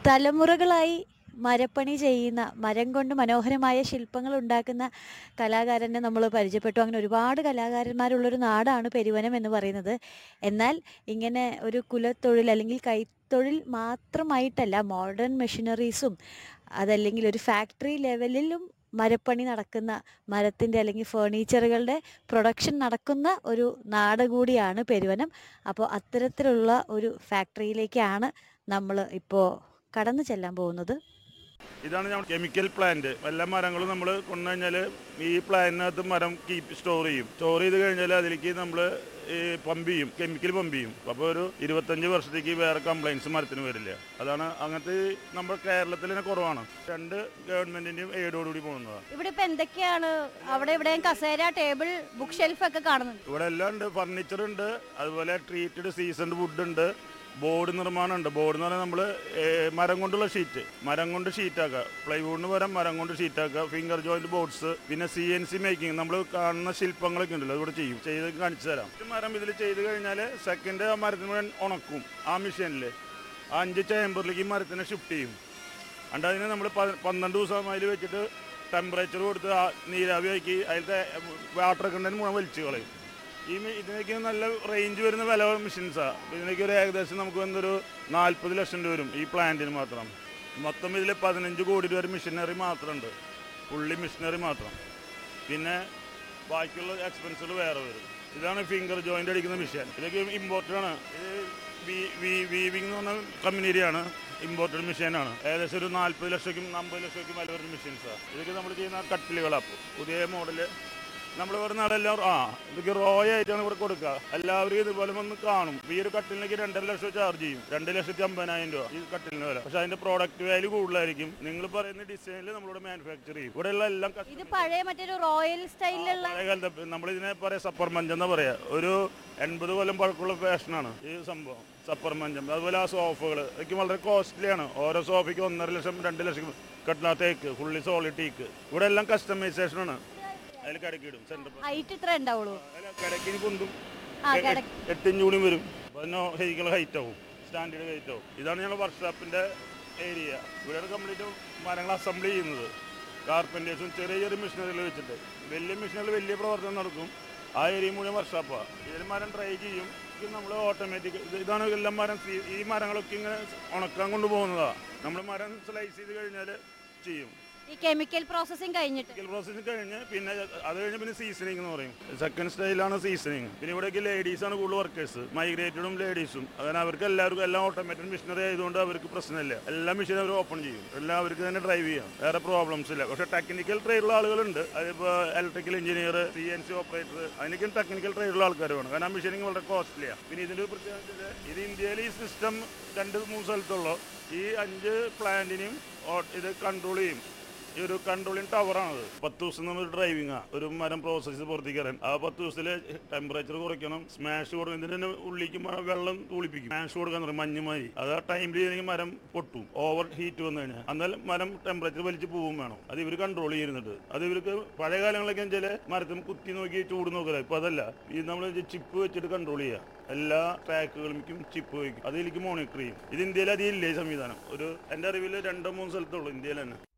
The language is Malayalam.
തലമുറകളായി മരപ്പണി ചെയ്യുന്ന മരം കൊണ്ട് മനോഹരമായ ശില്പങ്ങൾ ഉണ്ടാക്കുന്ന കലാകാരനെ നമ്മൾ പരിചയപ്പെട്ടു അങ്ങനെ ഒരുപാട് കലാകാരന്മാരുള്ളൊരു നാടാണ് പെരുവനം എന്ന് പറയുന്നത് എന്നാൽ ഇങ്ങനെ ഒരു കുലത്തൊഴിൽ അല്ലെങ്കിൽ കൈത്തൊഴിൽ മാത്രമായിട്ടല്ല മോഡേൺ മെഷീനറീസും അതല്ലെങ്കിൽ ഒരു ഫാക്ടറി ലെവലിലും മരപ്പണി നടക്കുന്ന മരത്തിൻ്റെ അല്ലെങ്കിൽ ഫേർണിച്ചറുകളുടെ പ്രൊഡക്ഷൻ നടക്കുന്ന ഒരു നാട് കൂടിയാണ് പെരുവനം അപ്പോൾ അത്തരത്തിലുള്ള ഒരു ഫാക്ടറിയിലേക്കാണ് നമ്മൾ ഇപ്പോൾ കടന്നു ചെല്ലാൻ പോകുന്നത് ഇതാണ് ഞാൻ കെമിക്കൽ പ്ലാന്റ് എല്ലാ മരങ്ങളും നമ്മൾ കൊണ്ടുകഴിഞ്ഞാൽ ഈ പ്ലാന്റിനകത്ത് മരം കീപ്പ് സ്റ്റോർ ചെയ്യും സ്റ്റോർ ചെയ്ത് കഴിഞ്ഞാൽ അതിലേക്ക് നമ്മൾ പമ്പ് ചെയ്യും കെമിക്കൽ പമ്പ് ചെയ്യും അപ്പോൾ ഒരു ഇരുപത്തഞ്ച് വർഷത്തേക്ക് വേറെ കംപ്ലൈൻസ് മരത്തിന് വരില്ല അതാണ് അങ്ങനത്തെ നമ്മുടെ കേരളത്തിൽ തന്നെ കുറവാണ് രണ്ട് ഗവൺമെന്റിന്റെയും എയ്ഡോടുകൂടി പോകുന്നതാണ് ഇവിടെ ഇപ്പൊ എന്തൊക്കെയാണ് അവിടെ ഇവിടെയും കസേര ടേബിൾ ബുക്ക് ഷെൽഫ് ഒക്കെ കാണുന്നുണ്ട് ഇവിടെ എല്ലാം ഉണ്ട് ഫർണിച്ചർ ഉണ്ട് അതുപോലെ ട്രീറ്റഡ് സീസൺഡ് വുഡ് ഉണ്ട് ബോർഡ് നിർമ്മാണം ഉണ്ട് ബോർഡ് എന്ന് പറഞ്ഞാൽ നമ്മൾ മരം കൊണ്ടുള്ള ഷീറ്റ് മരം കൊണ്ട് ഷീറ്റാക്കുക പ്ലൈവുഡിന് പകരം മരം കൊണ്ട് ഷീറ്റാക്കുക ഫിംഗർ ജോയിന്റ് ബോർഡ്സ് പിന്നെ സി എൻ സി മേക്കിംഗ് നമ്മൾ കാണുന്ന ശില്പങ്ങളൊക്കെ ഉണ്ടല്ലോ അതിവിടെ ചെയ്യും ചെയ്ത് കാണിച്ചു തരാം ഒരു മരം ഇതിൽ ചെയ്ത് കഴിഞ്ഞാൽ സെക്കൻഡ് ആ മരത്തിന് മുഴുവൻ ഉണക്കും ആ മെഷീനിൽ ആ അഞ്ച് ചേമ്പറിലേക്ക് ഈ മരത്തിനെ ഷിഫ്റ്റ് ചെയ്യും അണ്ട് അതിന് നമ്മൾ പന്ത്രണ്ട് ദിവസം അതിൽ വെച്ചിട്ട് ടെമ്പറേച്ചർ കൊടുത്ത് ആ നീരാവി ആക്കി അതിലത്തെ വാട്ടർ കണ്ടന്റ് മുഴുവൻ വലിച്ചു കളയും ഈ മി- ഇതിനൊക്കെ നല്ല റേഞ്ച് വരുന്ന വില മെഷീൻസാണ് ഇതിനൊക്കെ ഒരു ഏകദേശം നമുക്ക് വന്നൊരു നാൽപ്പത് ലക്ഷം രൂപ വരും ഈ പ്ലാന്റിന് മാത്രം മൊത്തം ഇതിൽ പതിനഞ്ച് കോടി രൂപ വരെ മെഷീനറി മാത്രമുണ്ട് ഫുള്ളി മെഷീനറി മാത്രം പിന്നെ ബാക്കിയുള്ള എക്സ്പെൻസുകൾ വേറെ വരും ഇതാണ് ഫിംഗർ ജോയിൻ്റ് അടിക്കുന്ന മെഷീൻ ഇതൊക്കെ ഇമ്പോർട്ടഡ് ആണ് ഇത് വീവിംഗ് എന്ന് പറഞ്ഞ കമ്പനിയുടെയാണ് ഇമ്പോർട്ടഡ് മെഷീനാണ് ഏകദേശം ഒരു നാൽപ്പത് ലക്ഷക്കും അമ്പത് ലക്ഷക്കും വില വരുന്ന മെഷീൻസാണ് ഇതൊക്കെ നമ്മൾ ചെയ്യുന്ന കട്ടിലുകളാണ് പുതിയ മോഡല് നമ്മൾ വരുന്ന ആളെല്ലാം ആ ഇതൊക്കെ റോയ ആയിട്ടാണ് ഇവിടെ കൊടുക്കുക എല്ലാവരും ഇതുപോലെ വന്ന് കാണും ഈ ഒരു കട്ടിലിനൊക്കെ രണ്ടര ലക്ഷം ചാർജ് ചെയ്യും രണ്ട് ലക്ഷത്തി അമ്പതിനായിരം രൂപ ഈ കട്ടിലിന് വില പക്ഷെ അതിന്റെ പ്രോഡക്റ്റ് വാല്യൂ കൂടുതലായിരിക്കും നിങ്ങൾ പറയുന്ന ഡിസൈനിൽ നമ്മളിവിടെ മാനുഫാക്ചർ ചെയ്യും ഇവിടെയുള്ള എല്ലാം ഇത് പഴയ മറ്റൊരു റോയൽ സ്റ്റൈലിലുള്ള പഴയ കാലത്തെ നമ്മളിതിനെ പറയാ സപ്പർ മഞ്ചം എന്നാ പറയാ ഒരു എൺപത് കൊല്ലം പഴക്കമുള്ള ഫാഷനാണ് ഈ സംഭവം സപ്പർ മഞ്ചം അതുപോലെ ആ സോഫകൾ ഇതൊക്കെ വളരെ കോസ്റ്റ്ലിയാണ് ഓരോ സോഫയ്ക്ക് ഒന്നര ലക്ഷം രണ്ട് ലക്ഷം കട്ടില തേക്ക് ഫുള്ളി സോളിഡ് ടീക്ക് ഇവിടെ എല്ലാം കസ്റ്റമൈസേഷൻ ആണ് അതിൽ കടക്കിടും സെന്റർ ഹൈറ്റ് ഇത്ര ഉണ്ടാവുള്ളൂ കിടക്കിന് പൊന്തും ആ, എ- കിടക്ക്. എട്ടിഞ്ച് കൂടി വരും അതിന് ഹൈകൾ ഹൈറ്റ് ആവും സ്റ്റാൻഡേർഡ് ഹൈറ്റ് ആവും ഇതാണ് ഞങ്ങളുടെ വർക്ക്ഷോപ്പിന്റെ ഏരിയ ഇവിടെ കംപ്ലീറ്റ് മരങ്ങൾ അസംബിൾ ചെയ്യുന്നത് കാർപ്പൻറ്റേഴ്സും ചെറിയ ചെറിയ മെഷീനറികൾ വെച്ചിട്ട് വലിയ മെഷീനറിൽ വലിയ പ്രവർത്തനം നടക്കും ആ ഏരിയ മുഴുവൻ വർക്ക്ഷോപ്പാണ് ഇതിൽ മരം ട്രൈ ചെയ്യും ഇത് നമ്മൾ ഓട്ടോമാറ്റിക് ഇതാണ് എല്ലാം മരം സീ- ഈ മരങ്ങളൊക്കെ ഇങ്ങനെ ഉണക്കാൻ കൊണ്ടുപോകുന്നതാണ് നമ്മൾ മരം സ്ലൈസ് ചെയ്ത് കഴിഞ്ഞാൽ ചെയ്യും ഈ കെമിക്കൽ പ്രോസസ്സിങ് കഴിഞ്ഞിട്ട് കെമിക്കൽ പ്രോസസ്സിംഗ് കഴിഞ്ഞ് പിന്നെ അത് കഴിഞ്ഞ് പിന്നെ സീസണിങ് എന്ന് പറയും സെക്കൻഡ് സ്റ്റൈലാണ് സീസണിങ് പിന്നെ ഇവിടേക്ക് ലേഡീസ് ആണ് കൂടുതൽ വർക്കേഴ്സ് മൈഗ്രേറ്റഡും ലേഡീസും അങ്ങനെ അവർക്ക് എല്ലാവർക്കും എല്ലാം ഓട്ടോമാറ്റിക് മെഷീനറി ആയതുകൊണ്ട് അവർക്ക് പ്രശ്നമില്ല എല്ലാ മെഷീനും അവർ ഓപ്പൺ ചെയ്യും എല്ലാം അവർക്ക് തന്നെ ഡ്രൈവ് ചെയ്യാം വേറെ പ്രോബ്ലംസ് ഇല്ല പക്ഷേ ടെക്നിക്കൽ ട്രേഡുള്ള ആളുകളുണ്ട് അതിപ്പോൾ electrical engineer C N C operator അതിനൊക്കെ ടെക്നിക്കൽ ട്രേഡുള്ള ആൾക്കാർ വേണം കാരണം ആ മെഷീനിങ് വളരെ കോസ്റ്റ്ലിയാണ് പിന്നെ ഇതിൻ്റെ ഒരു പ്രത്യേകത വെച്ചാല് ഇത് ഇന്ത്യയിൽ ഈ സിസ്റ്റം രണ്ട് മൂന്ന് സ്ഥലത്തുള്ളൂ ഈ അഞ്ച് പ്ലാന്റിനെയും ഇത് കൺട്രോൾ ചെയ്യും ഈ ഒരു കൺട്രോളിംഗ് ടവറാണത് പത്ത് ദിവസം നമ്മൾ ഡ്രൈവിംഗ് ഒരു മരം പ്രോസസ്സ് പുറത്തേക്ക് വരാൻ ആ പത്ത് ദിവസത്തില് ടെമ്പറേച്ചർ കുറയ്ക്കണം സ്മാഷ് കൊടുക്കണം ഇതിന്റെ തന്നെ ഉള്ളിലേക്ക് മ- വെള്ളം തൂളിപ്പിക്കും സ്മാഷ് കൊടുക്കാൻ പറയും മഞ്ഞുമായി അത് ആ ടൈമിൽ ചെയ്തെങ്കിൽ മരം പൊട്ടും ഓവർ ഹീറ്റ് വന്നു കഴിഞ്ഞാൽ എന്നാൽ മരം ടെമ്പറേച്ചർ വലിച്ച് പോവും വേണം അത് ഇവർ കൺട്രോൾ ചെയ്യുന്നുണ്ട് അത് ഇവർക്ക് പഴയ കാലങ്ങളിലൊക്കെ വെച്ചാൽ മരത്തിന് കുത്തി നോക്കി ചൂട് നോക്കില്ല ഇപ്പൊ അതല്ല ഇത് നമ്മൾ ചിപ്പ് വെച്ചിട്ട് കൺട്രോൾ ചെയ്യുക എല്ലാ ട്രാക്കുകളിലേക്കും ചിപ്പ് വയ്ക്കും അതിലേക്ക് മോണിറ്റർ ചെയ്യും ഇത് ഇന്ത്യയിൽ അതിൽ ഇല്ലേ ഈ സംവിധാനം ഒരു എൻ്റെ അറിവിൽ രണ്ടോ മൂന്ന് സ്ഥലത്തുള്ളൂ ഇന്ത്യയിൽ തന്നെ